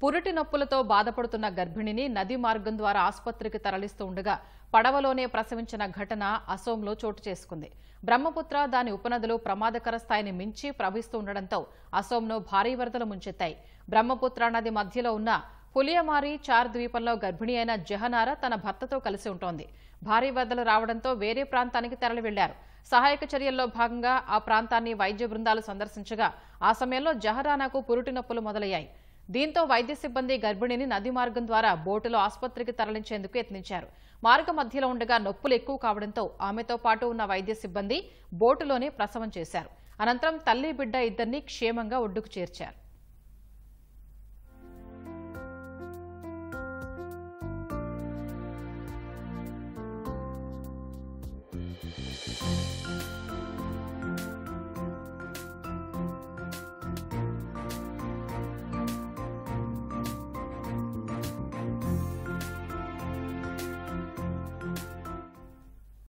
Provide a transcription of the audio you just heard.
పురిటి నొప్పులతో బాధపడుతున్న గర్భిణిని నది మార్గం ద్వారా ఆసుపత్రికి తరలిస్తూ ఉండగా పడవలోనే ప్రసవించిన ఘటన అసోంలో చోటు చేసుకుంది బ్రహ్మపుత్ర దాని ఉపనదులు ప్రమాదకర స్థాయిని మించి ప్రవహిస్తూ ఉండడంతో అసోంను భారీ వరదలు ముంచెత్తాయి బ్రహ్మపుత్ర నది మధ్యలో ఉన్న పులియమారి చార్ ద్వీపంలో గర్భిణి అయిన జహనార తన భర్తతో కలిసి ఉంటోంది భారీ వరదలు రావడంతో వేరే ప్రాంతానికి తరలి వెళ్లారు సహాయక చర్యల్లో భాగంగా ఆ ప్రాంతాన్ని వైద్య బృందాలు సందర్శించగా ఆ సమయంలో జహరానాకు పురుటి నొప్పులు మొదలయ్యాయి దీంతో వైద్య సిబ్బంది గర్భిణిని నది మార్గం ద్వారా బోటులో ఆసుపత్రికి తరలించేందుకు యత్నించారు మార్గ మధ్యలో ఉండగా నొప్పులు ఎక్కువ కావడంతో ఆమెతో పాటు ఉన్న వైద్య సిబ్బంది బోటులోనే ప్రసవం చేశారు అనంతరం తల్లి బిడ్డ ఇద్దరిని క్షేమంగా ఒడ్డుకు చేర్చారు